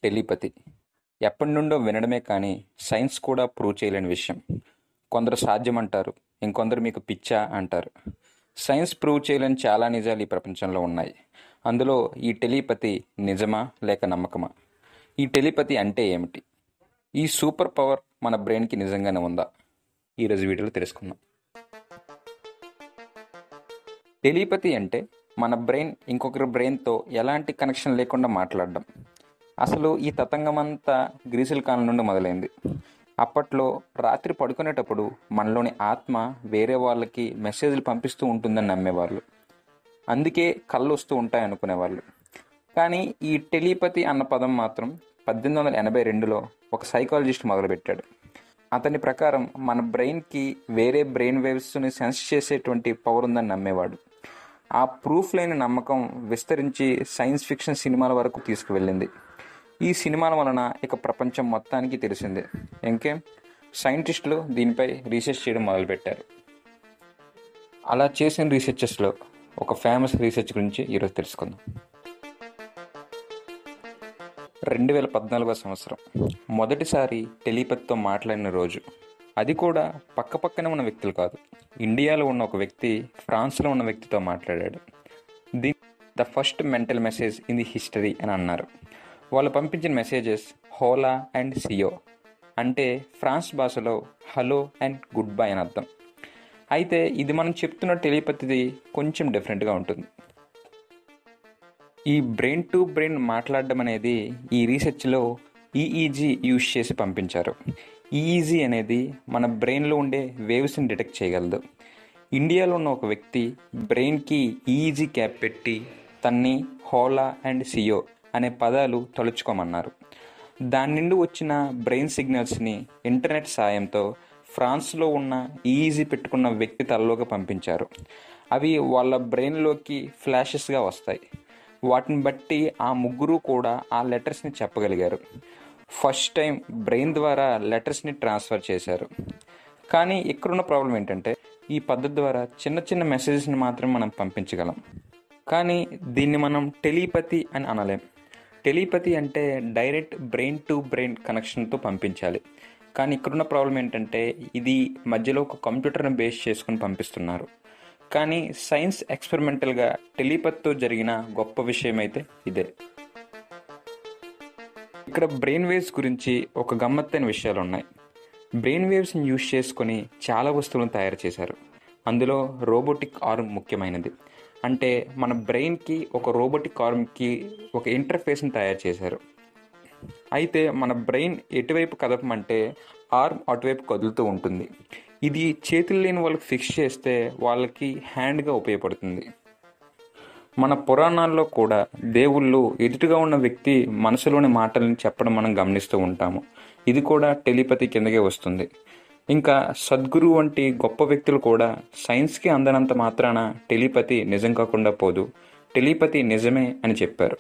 telepathy ఎప్పటి నుండో వినడమే కానీ సైన్స్ కూడా ప్రూవ్ చేయలేని విషయం కొందరు సాధ్యమంటారు ఇంకొందరు మీకు పిచ్చా అంటారు సైన్స్ ప్రూవ్ చేయలేని చాలా నిజాలు ఈ ప్రపంచంలో ఉన్నాయి అందులో ఈ టెలిపతి నిజమా లేక నమ్మకమా ఈ టెలిపతి అంటే ఏమిటి ఈ సూపర్ పవర్ మన బ్రెయిన్కి నిజంగానే ఉందా ఈరోజు వీడియోలో తెలుసుకుందాం టెలిపతి అంటే మన బ్రెయిన్ ఇంకొకరి బ్రెయిన్తో ఎలాంటి కనెక్షన్ లేకుండా మాట్లాడడం అసలు ఈ తతంగం అంతా గ్రీసుల కాలం నుండి మొదలైంది అప్పట్లో రాత్రి పడుకునేటప్పుడు మనలోని ఆత్మ వేరే వాళ్ళకి మెసేజ్లు పంపిస్తూ ఉంటుందని నమ్మేవాళ్ళు అందుకే కళ్ళు వస్తూ ఉంటాయి అనుకునేవాళ్ళు కానీ ఈ టెలిపతి అన్న పదం మాత్రం పద్దెనిమిది వందల ఎనభై రెండులో ఒక సైకాలజిస్ట్ మొదలుపెట్టాడు అతని ప్రకారం మన బ్రెయిన్కి వేరే బ్రెయిన్ వేవ్స్ని సెన్స్ చేసేటువంటి పవర్ ఉందని నమ్మేవాడు ఆ ప్రూఫ్ లేని నమ్మకం విస్తరించి సైన్స్ ఫిక్షన్ సినిమాల వరకు తీసుకువెళ్ళింది ఈ సినిమాల వలన ఇక ప్రపంచం మొత్తానికి తెలిసిందే ఇంకేం సైంటిస్టులు దీనిపై రీసెర్చ్ చేయడం మొదలుపెట్టారు అలా చేసిన రీసెర్చెస్లో ఒక ఫేమస్ రీసెర్చ్ గురించి ఈరోజు తెలుసుకుందాం రెండు వేల పద్నాలుగో సంవత్సరం మొదటిసారి టెలిపతితో మాట్లాడిన రోజు అది కూడా పక్క పక్కనే ఉన్న వ్యక్తులు కాదు ఇండియాలో ఉన్న ఒక వ్యక్తి ఫ్రాన్స్లో ఉన్న వ్యక్తితో మాట్లాడాడు the the first mental message in the history అని అన్నారు వాళ్ళు పంపించిన మెసేజెస్ హోలా అండ్ సియో అంటే ఫ్రాన్స్ భాషలో హలో అండ్ గుడ్ బై అని అర్థం అయితే ఇది మనం చెప్తున్న టెలిపతిది కొంచెం డిఫరెంట్గా ఉంటుంది ఈ బ్రెయిన్ టు బ్రెయిన్ మాట్లాడడం అనేది ఈ రీసెర్చ్లో ఈఈజీ యూజ్ చేసి పంపించారు ఈఈజీ అనేది మన బ్రెయిన్లో ఉండే వేవ్స్ని డిటెక్ట్ చేయగలదు ఇండియాలో ఉన్న ఒక వ్యక్తి బ్రెయిన్కి ఈఈజీ క్యాప్ పెట్టి తన్ని హోలా అండ్ సియో అనే పదాలు తలుచుకోమన్నారు దాని నుండి వచ్చిన బ్రెయిన్ సిగ్నల్స్ని ఇంటర్నెట్ సాయంతో ఫ్రాన్స్లో ఉన్న ఈజీ పెట్టుకున్న వ్యక్తి తలలోకి పంపించారు అవి వాళ్ళ బ్రెయిన్లోకి ఫ్లాషెస్గా వస్తాయి వాటిని బట్టి ఆ ముగ్గురు కూడా ఆ లెటర్స్ని చెప్పగలిగారు ఫస్ట్ టైం బ్రెయిన్ ద్వారా లెటర్స్ని ట్రాన్స్ఫర్ చేశారు కానీ ఇక్కడున్న ప్రాబ్లం ఏంటంటే ఈ పద్ధతి ద్వారా చిన్న చిన్న మెసేజెస్ని మాత్రమే మనం పంపించగలం కానీ దీన్ని మనం టెలిపతి అని అనలేం టెలిపతి అంటే డైరెక్ట్ బ్రెయిన్ టు బ్రెయిన్ కనెక్షన్తో పంపించాలి కానీ ఇక్కడున్న ప్రాబ్లం ఏంటంటే ఇది మధ్యలో ఒక కంప్యూటర్ని బేస్ చేసుకుని పంపిస్తున్నారు కానీ సైన్స్ ఎక్స్పెరిమెంటల్గా టెలిపత్తో జరిగిన గొప్ప విషయం అయితే ఇదే ఇక్కడ బ్రెయిన్ వేవ్స్ గురించి ఒక గమ్మత్తైన విషయాలు ఉన్నాయి బ్రెయిన్ వేవ్స్ని యూజ్ చేసుకొని చాలా వస్తువులను తయారు చేశారు అందులో రోబోటిక్ ఆర్మ్ ముఖ్యమైనది అంటే మన బ్రెయిన్కి ఒక రోబోటిక్ ఆర్మ్కి ఒక ఇంటర్ఫేస్ని తయారు చేశారు అయితే మన బ్రెయిన్ ఎటువైపు కదపమంటే ఆర్మ్ అటువైపు కదులుతూ ఉంటుంది ఇది చేతులు లేని వాళ్ళకి ఫిక్స్ చేస్తే వాళ్ళకి హ్యాండ్గా ఉపయోగపడుతుంది మన పురాణాల్లో కూడా దేవుళ్ళు ఎదుటిగా ఉన్న వ్యక్తి మనసులోని మాటలను చెప్పడం మనం గమనిస్తూ ఉంటాము ఇది కూడా టెలిపతి కిందకే వస్తుంది ఇంకా సద్గురు వంటి గొప్ప వ్యక్తులు కూడా సైన్స్కి అందనంత మాత్రాన టెలిపతి నిజం కాకుండా పోదు టెలిపతి నిజమే అని చెప్పారు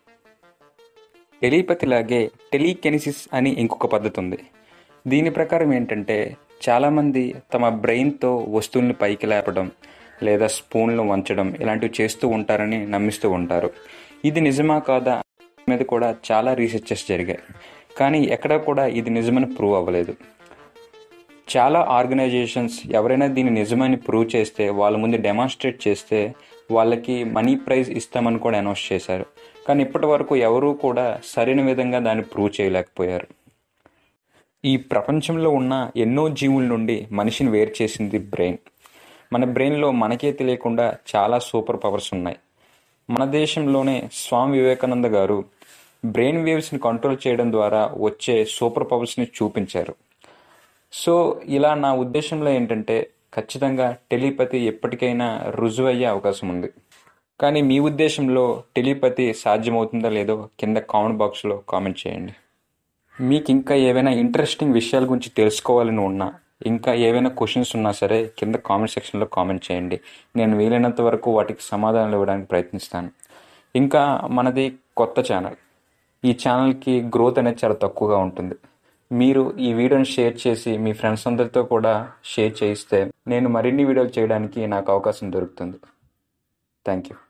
టెలిపతిలాగే టెలికెనిసిస్ అని ఇంకొక పద్ధతి ఉంది దీని ప్రకారం ఏంటంటే చాలామంది తమ బ్రెయిన్తో వస్తువుల్ని పైకి లేపడం లేదా స్పూన్లు వంచడం ఇలాంటివి చేస్తూ ఉంటారని నమ్మిస్తూ ఉంటారు ఇది నిజమా కాదా మీద కూడా చాలా రీసెర్చెస్ జరిగాయి కానీ ఎక్కడా కూడా ఇది నిజమని ప్రూవ్ అవ్వలేదు చాలా ఆర్గనైజేషన్స్ ఎవరైనా దీన్ని నిజమని ప్రూవ్ చేస్తే వాళ్ళ ముందు డెమాన్స్ట్రేట్ చేస్తే వాళ్ళకి మనీ ప్రైజ్ ఇస్తామని కూడా అనౌన్స్ చేశారు కానీ ఇప్పటి వరకు ఎవరూ కూడా సరైన విధంగా దాన్ని ప్రూవ్ చేయలేకపోయారు ఈ ప్రపంచంలో ఉన్న ఎన్నో జీవుల నుండి మనిషిని వేరు చేసింది బ్రెయిన్ మన బ్రెయిన్లో మనకే తెలియకుండా చాలా సూపర్ పవర్స్ ఉన్నాయి మన దేశంలోనే స్వామి వివేకానంద గారు బ్రెయిన్ వేవ్స్ని కంట్రోల్ చేయడం ద్వారా వచ్చే సూపర్ పవర్స్ని చూపించారు సో ఇలా నా ఉద్దేశంలో ఏంటంటే ఖచ్చితంగా టెలిపతి ఎప్పటికైనా రుజువయ్యే అవకాశం ఉంది కానీ మీ ఉద్దేశంలో టెలిపతి సాధ్యమవుతుందా లేదో కింద కామెంట్ బాక్స్లో కామెంట్ చేయండి మీకు ఇంకా ఏవైనా ఇంట్రెస్టింగ్ విషయాల గురించి తెలుసుకోవాలని ఉన్నా ఇంకా ఏవైనా క్వశ్చన్స్ ఉన్నా సరే కింద కామెంట్ సెక్షన్లో కామెంట్ చేయండి నేను వీలైనంత వరకు వాటికి సమాధానాలు ఇవ్వడానికి ప్రయత్నిస్తాను ఇంకా మనది కొత్త ఛానల్ ఈ ఛానల్కి గ్రోత్ అనేది చాలా తక్కువగా ఉంటుంది మీరు ఈ వీడియోని షేర్ చేసి మీ ఫ్రెండ్స్ అందరితో కూడా షేర్ చేయిస్తే నేను మరిన్ని వీడియోలు చేయడానికి నాకు అవకాశం దొరుకుతుంది థ్యాంక్ యూ